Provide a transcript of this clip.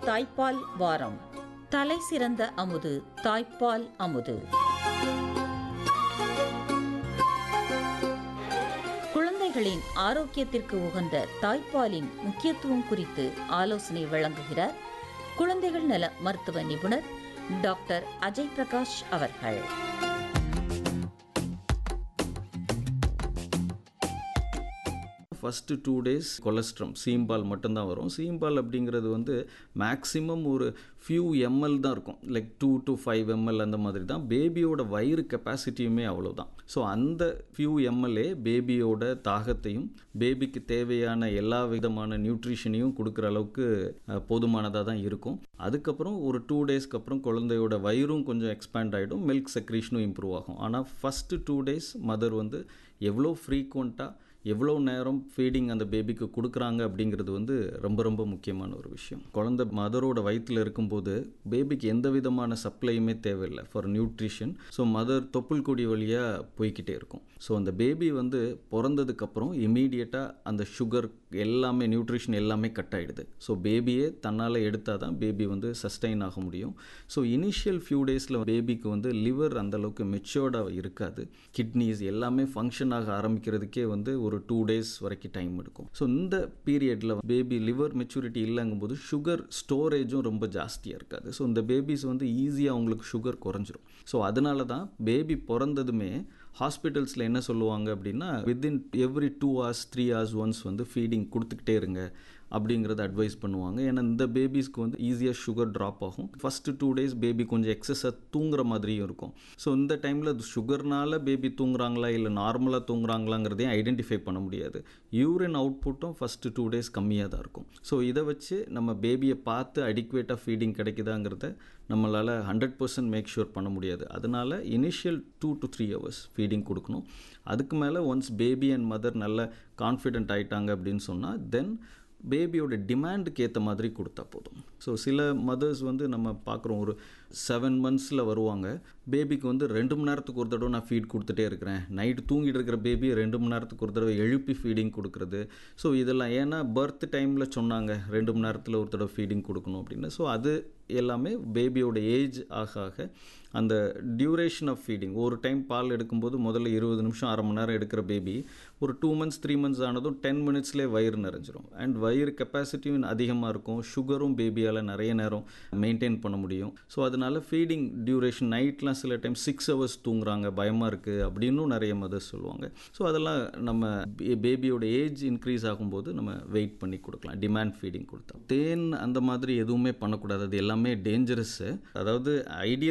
தாய்ப்பால் வாரம் தலை சிறந்த அமுது தாய்ப்பால் அமுது குழந்தைகளின் ஆரோக்கியத்திற்கு உகந்த தாய்ப்பாலின் முக்கியத்துவம் குறித்து ஆலோசனை வழங்குகிறார் குழந்தைகள் நல மருத்துவ நிபுணர் டாக்டர் அஜய் பிரகாஷ் அவர்கள் ஃபஸ்ட்டு டூ டேஸ் கொலஸ்ட்ரம் சீம்பால் மட்டும்தான் வரும் சீம்பால் அப்படிங்கிறது வந்து மேக்ஸிமம் ஒரு ஃபியூ எம்எல் தான் இருக்கும் like two to five ML அந்த மாதிரி தான் பேபியோட வயிறு கெப்பாசிட்டியுமே அவ்வளோதான் ஸோ அந்த ஃபியூ எம்எல்ஏ பேபியோட தாகத்தையும் பேபிக்கு தேவையான எல்லா விதமான நியூட்ரிஷனையும் கொடுக்குற அளவுக்கு அஹ், போதுமானதாக தான் இருக்கும் அதுக்கப்புறம் ஒரு டூ டேஸ்க்கு அப்புறம் குழந்தையோட வயிறும் கொஞ்சம் எக்ஸ்பேண்ட் ஆகிடும் மில்க் செக்ரீஷனும் இம்ப்ரூவ் ஆகும் ஆனால் ஃபஸ்ட்டு டூ டேஸ் மதர் வந்து எவ்வளோ ஃப்ரீக்வெண்ட்டாக எவ்வளோ நேரம் ஃபீடிங் அந்த பேபிக்கு கொடுக்குறாங்க அப்படிங்கிறது வந்து ரொம்ப ரொம்ப முக்கியமான ஒரு விஷயம் குழந்தை மதரோட வயிற்றில் இருக்கும்போது பேபிக்கு எந்த விதமான சப்ளையுமே தேவையில்லை ஃபார் நியூட்ரிஷன் ஸோ மதர் தொப்புள் கொடி வழியாக போய்க்கிட்டே இருக்கும் ஸோ அந்த பேபி வந்து பிறந்ததுக்கப்புறம் இமீடியட்டாக அந்த சுகர் எல்லாமே நியூட்ரிஷன் எல்லாமே கட் ஆகிடுது ஸோ பேபியே தன்னால் எடுத்தால் தான் பேபி வந்து சஸ்டைன் ஆக முடியும் ஸோ இனிஷியல் ஃபியூ டேஸில் பேபிக்கு வந்து லிவர் அந்தளவுக்கு மெச்சோர்டாக இருக்காது கிட்னிஸ் எல்லாமே ஃபங்க்ஷன் ஆக ஆரம்பிக்கிறதுக்கே வந்து ஒரு டூ டேஸ் வரைக்கும் டைம் எடுக்கும் ஸோ இந்த பீரியடில் பேபி லிவர் மெச்சூரிட்டி இல்லைங்கும்போது சுகர் ஸ்டோரேஜும் ரொம்ப ஜாஸ்தியாக இருக்காது ஸோ இந்த பேபிஸ் வந்து ஈஸியாக அவங்களுக்கு சுகர் குறைஞ்சிரும் ஸோ அதனால தான் பேபி பிறந்ததுமே ஹாஸ்பிட்டல்ஸில் என்ன சொல்லுவாங்க அப்படின்னா within every two hours three hours once வந்து ஃபீடிங் கொடுத்துக்கிட்டே இருங்க அப்படிங்கிறத அட்வைஸ் பண்ணுவாங்க ஏன்னா இந்த பேபிஸ்க்கு வந்து ஈஸியாக சுகர் ட்ராப் ஆகும் ஃபஸ்ட்டு டூ டேஸ் பேபி கொஞ்சம் எக்ஸஸாக தூங்குற மாதிரியும் இருக்கும் ஸோ இந்த டைமில் சுகர்னால பேபி தூங்குறாங்களா இல்லை நார்மலாக தூங்குறாங்களாங்கிறதையும் ஐடென்டிஃபை பண்ண முடியாது யூரின் அவுட்புட்டும் ஃபஸ்ட்டு டூ டேஸ் கம்மியாக தான் இருக்கும் ஸோ இதை வச்சு நம்ம பேபியை பார்த்து அடிக்குவேட்டாக ஃபீடிங் கிடைக்குதாங்கிறத நம்மளால் ஹண்ட்ரட் பர்சன்ட் மேக் ஷூர் பண்ண முடியாது அதனால் initial two to three hours feeding கொடுக்கணும் அதுக்கு மேலே ஒன்ஸ் பேபி அண்ட் மதர் நல்ல கான்ஃபிடென்ட் ஆயிட்டாங்க அப்படின்னு சொன்னால் தென் பேபியோட டிமாண்டுக்கு ஏற்ற மாதிரி கொடுத்தா போதும் ஸோ சில மதர்ஸ் வந்து நம்ம பார்க்குறோம் ஒரு செவன் மந்த்ஸில் வருவாங்க பேபிக்கு வந்து ரெண்டு மணி நேரத்துக்கு ஒரு தடவை நான் ஃபீட் கொடுத்துட்டே இருக்கிறேன் நைட்டு தூங்கிட்டு இருக்கிற பேபி ரெண்டு மணி நேரத்துக்கு ஒரு தடவை எழுப்பி ஃபீடிங் கொடுக்குறது ஸோ இதெல்லாம் ஏன்னா பர்த் டைமில் சொன்னாங்க ரெண்டு மணி நேரத்தில் ஒரு தடவை ஃபீடிங் கொடுக்கணும் அப்படின்னு ஸோ அது எல்லாமே பேபியோட ஏஜ் ஆக ஆக அந்த டியூரேஷன் ஆஃப் ஃபீடிங் ஒரு டைம் பால் எடுக்கும்போது முதல்ல இருபது நிமிஷம் அரை மணி நேரம் எடுக்கிற பேபி ஒரு டூ மந்த்ஸ் த்ரீ மந்த்ஸ் ஆனதும் டென் மினிட்ஸ்லேயே வயிறு நிறைஞ்சிரும் அண்ட் வயிறு கெப்பாசிட்டியும் அதிகமாக இருக்கும் சுகரும் பேபியால் நிறைய நேரம் மெயின்டைன் பண்ண முடியும் ஸோ அதனால ஃபீடிங் டியூரேஷன் நைட்லாம் சில டைம் சிக்ஸ் ஹவர்ஸ் தூங்குறாங்க பயமாக இருக்குது அப்படின்னும் நிறைய மதர்ஸ் சொல்லுவாங்க ஸோ அதெல்லாம் நம்ம பேபியோட ஏஜ் இன்க்ரீஸ் ஆகும்போது நம்ம வெயிட் பண்ணி கொடுக்கலாம் டிமாண்ட் ஃபீடிங் கொடுத்தா தேன் அந்த மாதிரி எதுவுமே பண்ணக்கூடாது அது எல்லாமே டேஞ்சரஸ்ஸு அதாவது ஐடியல்